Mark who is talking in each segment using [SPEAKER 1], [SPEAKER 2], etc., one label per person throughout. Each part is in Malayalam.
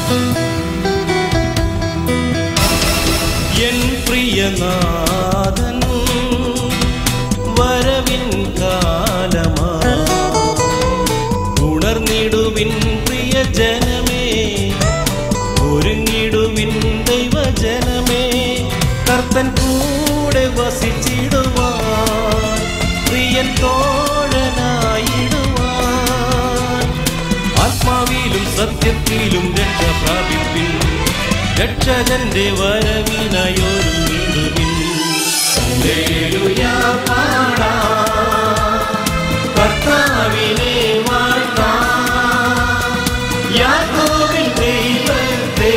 [SPEAKER 1] എൻ പ്രിയനാഥൻ വരവിൻ കാലമാ ഉണർന്നിടുവിൻ പ്രിയ ജനമേ ഒരുങ്ങിടുവിൻ ദൈവജനമേ കർത്തൻ കൂടെ വസിച്ചിടുവാൻ പ്രിയൻ തോഴനായിടുവാൻ ആത്മാവിലും സത്യത്തിലും രക്ഷ പ്രാപിപ്പിൻ രക്ഷകന്റെ വരവിനായൊരുങ്ങിടുവിൻ ഹല്ലേലൂയാ പാടാം. കർത്താവിനെ വാഴ്ത്താം. യാക്കോബിൻ ദൈവത്തെ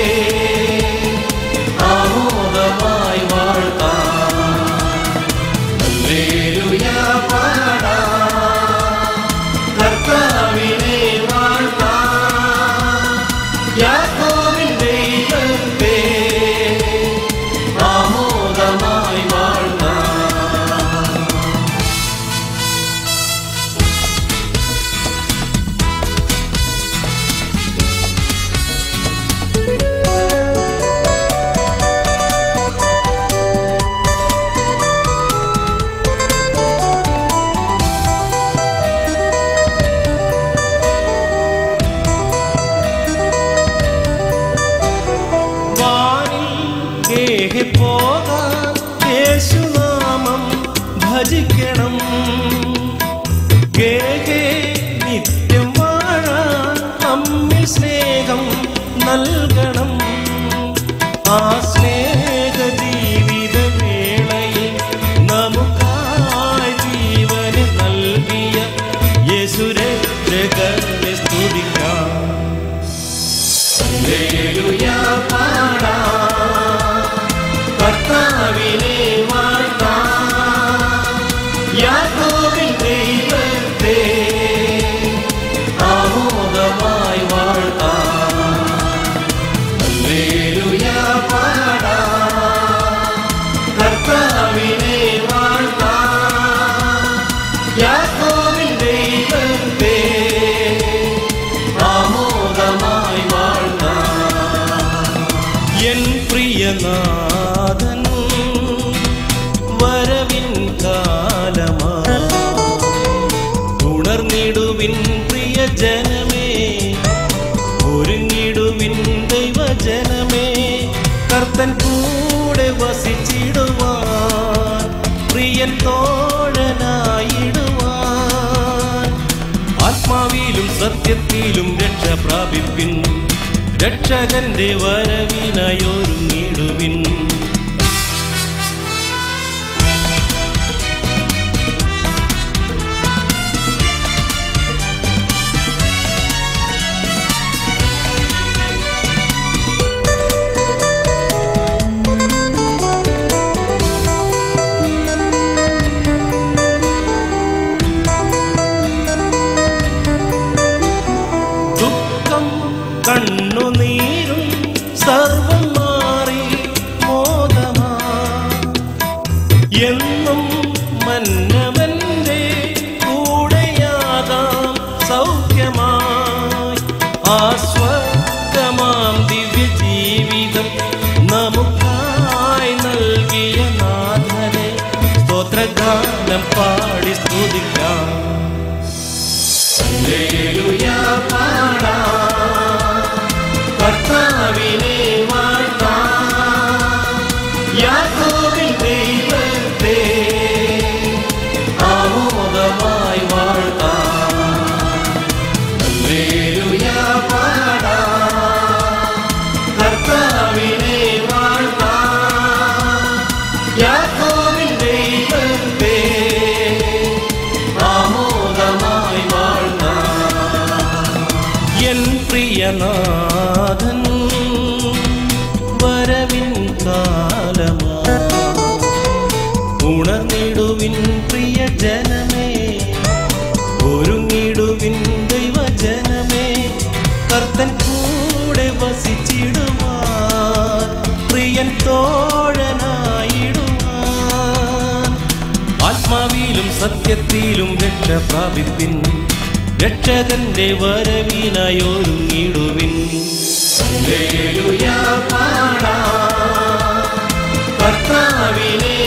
[SPEAKER 1] ആമോദമായി വാഴ്ത്താം. ഹല്ലേലൂയാ പാടാം. കർത്താവിനെ വാഴ്ത്താം. യാക്കോബിൻ ദൈവത്തെ ആമോദമായി വാഴ്ത്താം. വാനിൽ കേഹെ പോകാൻ യേശുനാമം ഭജിക്കണം കേഹെ നിത്യം വാഴാൻ നമ്മിൽ സ്നേഹം നൽകണം ആ സ്നേഹ ജീവിത വേളയിൽ നമുക്കായി ജീവന് നൽകിയ യേശുരക്ഷകനെ സ്തുതിക്കാം ഹല്ലേലൂയാ പാടാം. കർത്താവിനെ വാഴ്ത്താം. യാക്കോബിൻ ദൈവത്തെ ആമോദമായി വാഴ്ത്താം. ഹല്ലേലൂയാ പാടാം. കർത്താവിനെ വാഴ്ത്താം. യാക്കോബിൻ ദൈവത്തെ ആമോദമായി വാഴ്ത്താം. എൻ പ്രിയനാഥൻ വരവിൻ കാലമാ ഉണർന്നിടുവിൻ പ്രിയ ജനമേ ഒരുങ്ങിടുവിൻ ദൈവജനമേ കർത്തൻ കൂടെ വസിച്ചിടുവാൻ പ്രിയൻ തോഴനായിടുവാൻ ആത്മാവിലും സത്യത്തിലും രക്ഷ പ്രാപിപ്പിൻ രക്ഷകന്റെ വരവിനായൊരുങ്ങിടുവിൻ ദുഃഖം കണ്ണുനീരും സർവം മാറി മോദമാ എന്നും മന്നവന്റെ കൂടെയാകാം സൗഖ്യമായി ആസ്വദമാം ദിവ്യ ജീവിതം നമുക്കായി നൽകിയ നാഥനെ സ്തോത്രഗാനം പാടി സ്തുതിക്കാം ഹല്ലേലൂയാ പാടാം. കർത്താവിനെ വാഴ്ത്താം. യാക്കോബിൻ ദൈവത്തെ ആമോദമായി വാഴ്ത്താം. ഹല്ലേലൂയാ പാടാം. കർത്താവിനെ വാഴ്ത്താം. യാക്കോബിൻ ദൈവത്തെ ആമോദമായി വാഴ്ത്താം. എൻ പ്രിയനാഥൻ വരവിൻ കാലമാ ഉണർന്നിടുവിൻ പ്രിയ ജനമേ ഒരുങ്ങിടുവിൻ ദൈവജനമേ കർത്തൻ കൂടെ വസിച്ചിടുവാൻ പ്രിയൻ തോഴനായിടുവാൻ ആത്മാവിലും സത്യത്തിലും രക്ഷ പ്രാപിപ്പിൻ രക്ഷകന്റെ വരവിനായൊരുങ്ങിടുവിൻ ഹല്ലേലൂയ പാടാം കർത്താവിനെ